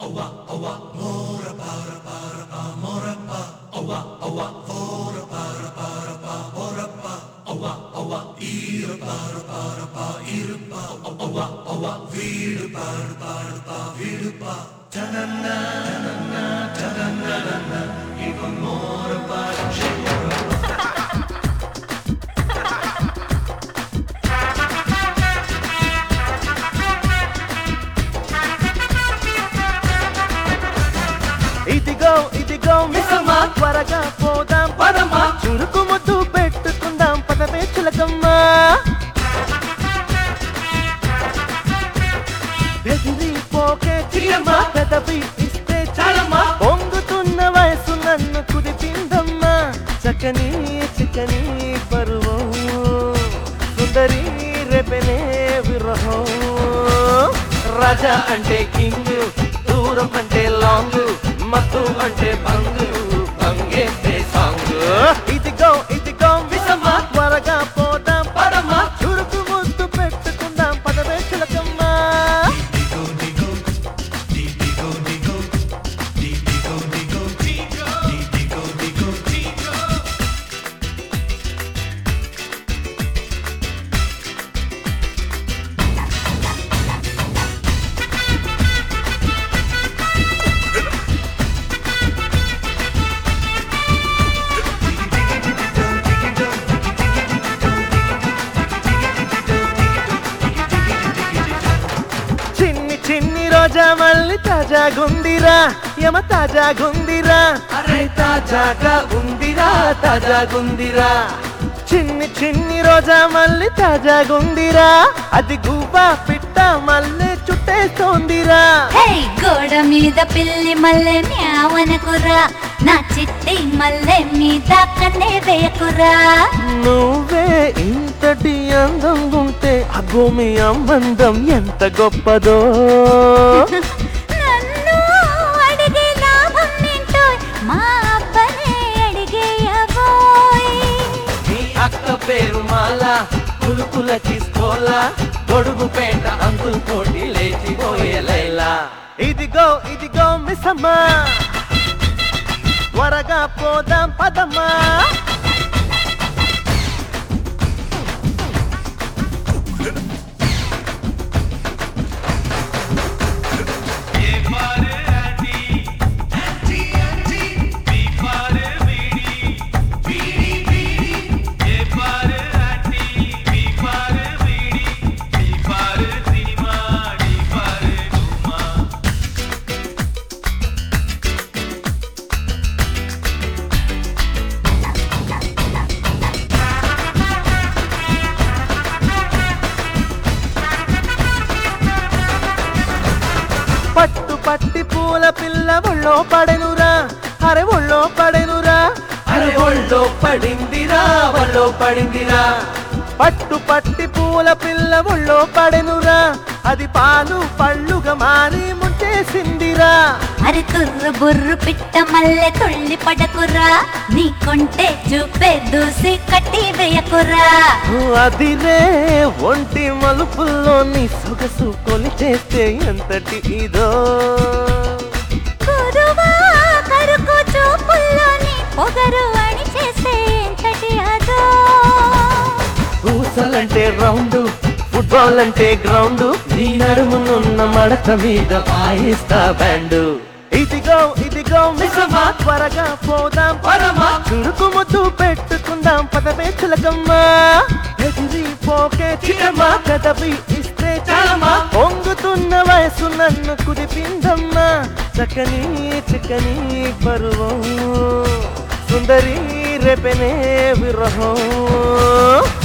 ఇదిగో ఇదిగో మిసమ్మా త్వరగా పోదాం పదమ్మా చురుకు ముద్దు పెట్టుకుందాం పదవే చిలకమ్మా బెదిరిపోకే చిన్నమ్మా పెదవి ఇస్తే చాలమ్మా పొంగుతున్న వయసు నన్ను కుదిపిందమ్మా చక్కని చిక్కని పరువం సుందరి రేపెనే విరహం రాజా అంటే కింగ్ దూరం అంటే లాంగ్ మత్తు అంటే బంగు బంగేస్తే సాంగ్ ఇదిగో ఇదిగో విసమ్మా త్వరగా పోదాం పదమ్మా చురుకు ముద్దు పెట్టుకుందాం పదవే చిలకమ్మా చిన్ని చిన్ని రోజా మళ్ళీ తాజా గుందిరా యమ తాజా గుందిరా అరే తాజాగా ఉందిరా తాజా గుందిరా చిన్ని చిన్ని రోజా మళ్ళీ తాజా గుందిరా అది గువ్వా పిట్ట మళ్ళీ చుట్టేస్తోందిరా హే గోడ మీద పిల్లి మల్లె మ్యావనకురా నా చిట్టి మల్లె మీద కన్నే వేయకురా నువ్వే ఇంతటి అందం ఉంటే ఆ భూమి అమ్మందం ఎంత గొప్పదో నన్ను అడిగే లాభం ఏంటో మా అబ్బనే అడిగేయబోయ్ నీ అక్క పేరు మాల పులుకుల తీసుకోలా గొడుగు పేట అంకుల్ తోటి లేచిపోయే లైలా ఇదిగో ఇదిగో మిస్సమ్మా త్వరగా పోదాం పదమ్మా పట్టు పట్టి పూల పిల్ల ఒళ్ళో పడెనురా అరే ఒళ్ళో పడెనురా అరే ఒళ్ళో పడిందిరా ఒళ్ళో పడిందిరా పట్టు పట్టి పూల పిల్ల ఒళ్ళో పడెనురా అది పాలు పళ్ళుగా మారి ముంచేసిందిరా అరి తుర్రు బుర్రు పిట్ట మల్లె తుళ్ళి పడకురా నీ కొంటే చూపే దూసి కట్టి వేయకురా అదిరే ఒంటి మలుపుల్లోని సొగసు కొలిచేస్తే ఎంతటి ఇదో కురువా కరుకు చూపుల్లోని పొగరు అని చేసే ఎంతటి అదో పూసలంటే రౌండ్ ఫుట్బాల్ అంటే గ్రౌండ్ నీ నడుమునున్న మడత మీద వాయిస్తా బ్యాండ్ ఇదిగో ఇదిగో మిసమా త్వరగా పోదాం పరమా చురుకు ముద్దు పెట్టుకుందాం పదవే చిలకమ్మా ఎదిరిపోకే చిన్నమ్మా కదవి ఇస్తే చాలమ్మా పొంగుతున్న వయసు నన్ను కుదిపిందమ్మా చక్కని చిక్కని పరువం సుందరి రేపెనే విరహం